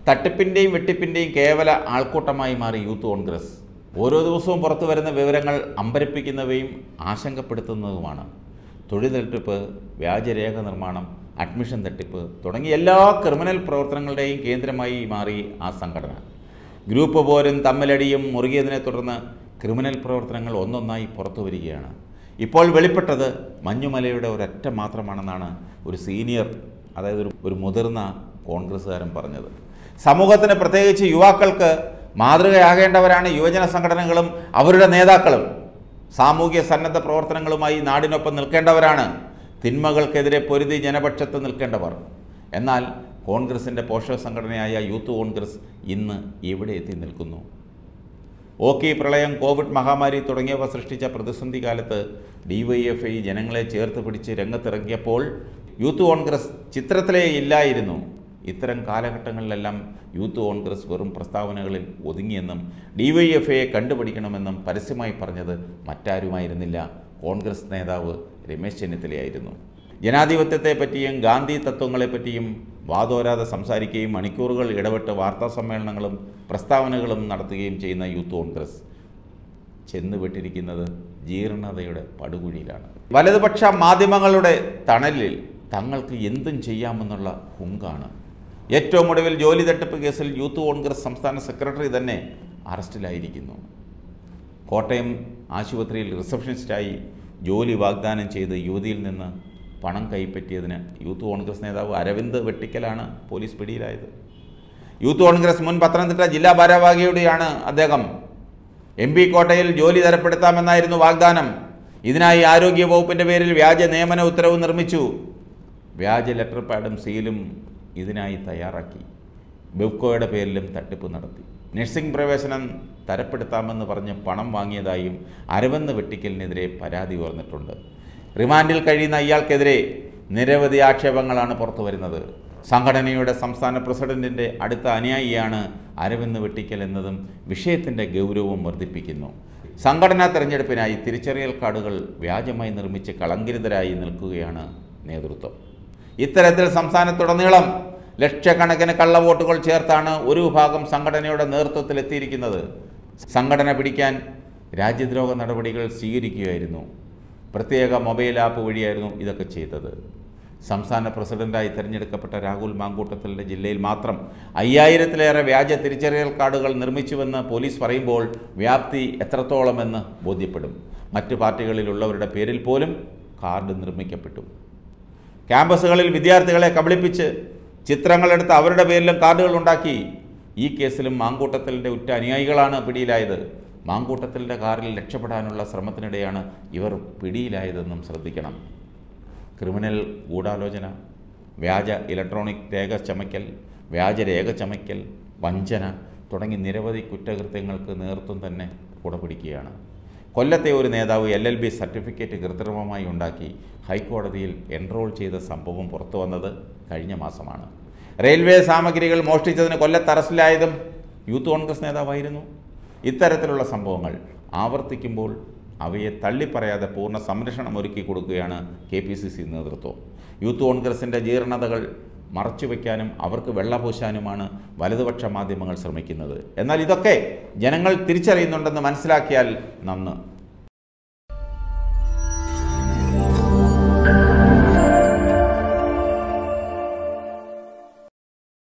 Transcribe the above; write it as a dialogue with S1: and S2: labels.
S1: തട്ടിപ്പിൻ്റെയും വെട്ടിപ്പിൻ്റെയും കേവല ആൾക്കൂട്ടമായി മാറി യൂത്ത് കോൺഗ്രസ് ഓരോ ദിവസവും പുറത്തു വരുന്ന വിവരങ്ങൾ അമ്പരപ്പിക്കുന്നവയും ആശങ്കപ്പെടുത്തുന്നതുമാണ് തൊഴിൽ തട്ടിപ്പ് വ്യാജരേഖ നിർമ്മാണം അഡ്മിഷൻ തട്ടിപ്പ് തുടങ്ങിയ എല്ലാ ക്രിമിനൽ പ്രവർത്തനങ്ങളുടെയും കേന്ദ്രമായി മാറി ആ സംഘടന ഗ്രൂപ്പ് പോരും തമ്മിലടിയും മുറുകിയതിനെ തുടർന്ന് ക്രിമിനൽ പ്രവർത്തനങ്ങൾ ഒന്നൊന്നായി പുറത്തു വരികയാണ് ഇപ്പോൾ വെളിപ്പെട്ടത് മഞ്ഞുമലയുടെ ഒരൊറ്റ മാത്രമാണെന്നാണ് ഒരു സീനിയർ അതായത് ഒരു ഒരു മുതിർന്ന കോൺഗ്രസ്സുകാരൻ പറഞ്ഞത് സമൂഹത്തിന് പ്രത്യേകിച്ച് യുവാക്കൾക്ക് മാതൃകയാകേണ്ടവരാണ് യുവജന സംഘടനകളും അവരുടെ നേതാക്കളും സാമൂഹ്യ സന്നദ്ധ പ്രവർത്തനങ്ങളുമായി നാടിനൊപ്പം നിൽക്കേണ്ടവരാണ് തിന്മകൾക്കെതിരെ പൊരുതി ജനപക്ഷത്ത് നിൽക്കേണ്ടവർ എന്നാൽ കോൺഗ്രസിൻ്റെ പോഷക സംഘടനയായ യൂത്ത് കോൺഗ്രസ് ഇന്ന് എവിടെ എത്തി നിൽക്കുന്നു ഓക്കി പ്രളയം കോവിഡ് മഹാമാരി തുടങ്ങിയവ സൃഷ്ടിച്ച പ്രതിസന്ധി കാലത്ത് ഡിവൈഎഫ്ഐ ജനങ്ങളെ ചേർത്ത് പിടിച്ച് രംഗത്തിറങ്ങിയപ്പോൾ യൂത്ത് കോൺഗ്രസ് ചിത്രത്തിലേ ഇല്ലായിരുന്നു ഇത്തരം കാലഘട്ടങ്ങളിലെല്ലാം യൂത്ത് കോൺഗ്രസ് വെറും പ്രസ്താവനകളിൽ ഒതുങ്ങിയെന്നും ഡിവൈഎഫ്ഐയെ കണ്ടുപിടിക്കണമെന്നും പരസ്യമായി പറഞ്ഞത് മറ്റാരുമായിരുന്നില്ല കോൺഗ്രസ് നേതാവ് രമേശ് ചെന്നിത്തലയായിരുന്നു ജനാധിപത്യത്തെപ്പറ്റിയും ഗാന്ധി തത്വങ്ങളെപ്പറ്റിയും വാതോരാതെ സംസാരിക്കുകയും മണിക്കൂറുകൾ ഇടപെട്ട് വാർത്താ സമ്മേളനങ്ങളും പ്രസ്താവനകളും നടത്തുകയും ചെയ്യുന്ന യൂത്ത് കോൺഗ്രസ് ചെന്നുപെട്ടിരിക്കുന്നത് ജീർണതയുടെ പടുകുഴിയിലാണ് വലതുപക്ഷ മാധ്യമങ്ങളുടെ തണലിൽ തങ്ങൾക്ക് എന്തും ചെയ്യാമെന്നുള്ള ഹുങ്കാണ് ഏറ്റവും ഒടുവിൽ ജോലി തട്ടിപ്പ് കേസിൽ യൂത്ത് കോൺഗ്രസ് സംസ്ഥാന സെക്രട്ടറി തന്നെ അറസ്റ്റിലായിരിക്കുന്നു കോട്ടയം ആശുപത്രിയിൽ റിസപ്ഷനിസ്റ്റായി ജോലി വാഗ്ദാനം ചെയ്ത് യുവതിയിൽ നിന്ന് പണം കൈപ്പറ്റിയതിന് യൂത്ത് കോൺഗ്രസ് നേതാവ് അരവിന്ദ് വെട്ടിക്കലാണ് പോലീസ് പിടിയിലായത് യൂത്ത് കോൺഗ്രസ് മുൻ പത്തനംതിട്ട ജില്ലാ ഭാരവാഹിയുടെയാണ് അദ്ദേഹം എം പി കോട്ടയിൽ ജോലി തരപ്പെടുത്താമെന്നായിരുന്നു വാഗ്ദാനം ഇതിനായി ആരോഗ്യ വകുപ്പിൻ്റെ പേരിൽ വ്യാജ നിയമന ഉത്തരവ് നിർമ്മിച്ചു വ്യാജ ലെറ്റർ പാഡും സീലും ഇതിനായി തയ്യാറാക്കി ബെവ്കോയുടെ പേരിലും തട്ടിപ്പ് നടത്തി നഴ്സിംഗ് പ്രവേശനം തരപ്പെടുത്താമെന്ന് പറഞ്ഞ് പണം വാങ്ങിയതായും അരവന്ന് വെട്ടിക്കലിനെതിരെ പരാതി ഉയർന്നിട്ടുണ്ട് റിമാൻഡിൽ കഴിയുന്ന ഇയാൾക്കെതിരെ നിരവധി ആക്ഷേപങ്ങളാണ് പുറത്തു വരുന്നത് സംഘടനയുടെ സംസ്ഥാന പ്രസിഡന്റിൻ്റെ അടുത്ത അനുയായിയാണ് അരവിന്ദ് വെട്ടിക്കൽ എന്നതും വിഷയത്തിൻ്റെ ഗൗരവം വർദ്ധിപ്പിക്കുന്നു സംഘടനാ തെരഞ്ഞെടുപ്പിനായി തിരിച്ചറിയൽ കാർഡുകൾ വ്യാജമായി നിർമ്മിച്ച് കളങ്കിതരായി നിൽക്കുകയാണ് നേതൃത്വം ഇത്തരത്തിൽ സംസ്ഥാനത്തുടനീളം ലക്ഷക്കണക്കിന് കള്ളവോട്ടുകൾ ചേർത്താണ് ഒരു വിഭാഗം സംഘടനയുടെ നേതൃത്വത്തിൽ എത്തിയിരിക്കുന്നത് സംഘടന പിടിക്കാൻ രാജ്യദ്രോഹ നടപടികൾ സ്വീകരിക്കുകയായിരുന്നു പ്രത്യേക മൊബൈൽ ആപ്പ് വഴിയായിരുന്നു ഇതൊക്കെ ചെയ്തത് സംസ്ഥാന പ്രസിഡന്റായി തിരഞ്ഞെടുക്കപ്പെട്ട രാഹുൽ മാങ്കൂട്ടത്തലിൻ്റെ ജില്ലയിൽ മാത്രം അയ്യായിരത്തിലേറെ വ്യാജ തിരിച്ചറിയൽ കാർഡുകൾ നിർമ്മിച്ചുവെന്ന് പോലീസ് പറയുമ്പോൾ വ്യാപ്തി എത്രത്തോളമെന്ന് ബോധ്യപ്പെടും മറ്റു പാർട്ടികളിലുള്ളവരുടെ പേരിൽ പോലും കാർഡ് നിർമ്മിക്കപ്പെട്ടു ക്യാമ്പസുകളിൽ വിദ്യാർത്ഥികളെ കബളിപ്പിച്ച് ചിത്രങ്ങളെടുത്ത് അവരുടെ പേരിലും കാർഡുകൾ ഉണ്ടാക്കി ഈ കേസിലും മാങ്കൂട്ടത്തലിൻ്റെ ഉറ്റ അനുയായികളാണ് പിടിയിലായത് മാങ്കൂട്ടത്തലിൻ്റെ കാറിൽ രക്ഷപ്പെടാനുള്ള ശ്രമത്തിനിടെയാണ് ഇവർ പിടിയിലായതെന്നും ശ്രദ്ധിക്കണം ക്രിമിനൽ ഗൂഢാലോചന വ്യാജ ഇലക്ട്രോണിക് രേഖ ചമയ്ക്കൽ വ്യാജ രേഖ ചമയ്ക്കൽ വഞ്ചന തുടങ്ങി നിരവധി കുറ്റകൃത്യങ്ങൾക്ക് നേതൃത്വം തന്നെ കുടപിടിക്കുകയാണ് കൊല്ലത്തെ ഒരു നേതാവ് എൽ എൽ ബി സർട്ടിഫിക്കറ്റ് കൃത്രിമമായി ഉണ്ടാക്കി ഹൈക്കോടതിയിൽ എൻറോൾ ചെയ്ത സംഭവം പുറത്തു വന്നത് കഴിഞ്ഞ മാസമാണ് റെയിൽവേ സാമഗ്രികൾ മോഷ്ടിച്ചതിന് കൊല്ലത്ത് അറസ്റ്റിലായതും യൂത്ത് കോൺഗ്രസ് നേതാവായിരുന്നു ഇത്തരത്തിലുള്ള സംഭവങ്ങൾ ആവർത്തിക്കുമ്പോൾ അവയെ തള്ളിപ്പറയാതെ പൂർണ്ണ സംരക്ഷണം ഒരുക്കി കൊടുക്കുകയാണ് കെ പി സി സി നേതൃത്വം യൂത്ത് കോൺഗ്രസിൻ്റെ ജീർണതകൾ മറച്ചുവെക്കാനും അവർക്ക് വെള്ളപൂശാനുമാണ് വലതുപക്ഷ മാധ്യമങ്ങൾ ശ്രമിക്കുന്നത് എന്നാൽ ഇതൊക്കെ ജനങ്ങൾ തിരിച്ചറിയുന്നുണ്ടെന്ന് മനസ്സിലാക്കിയാൽ നന്ന്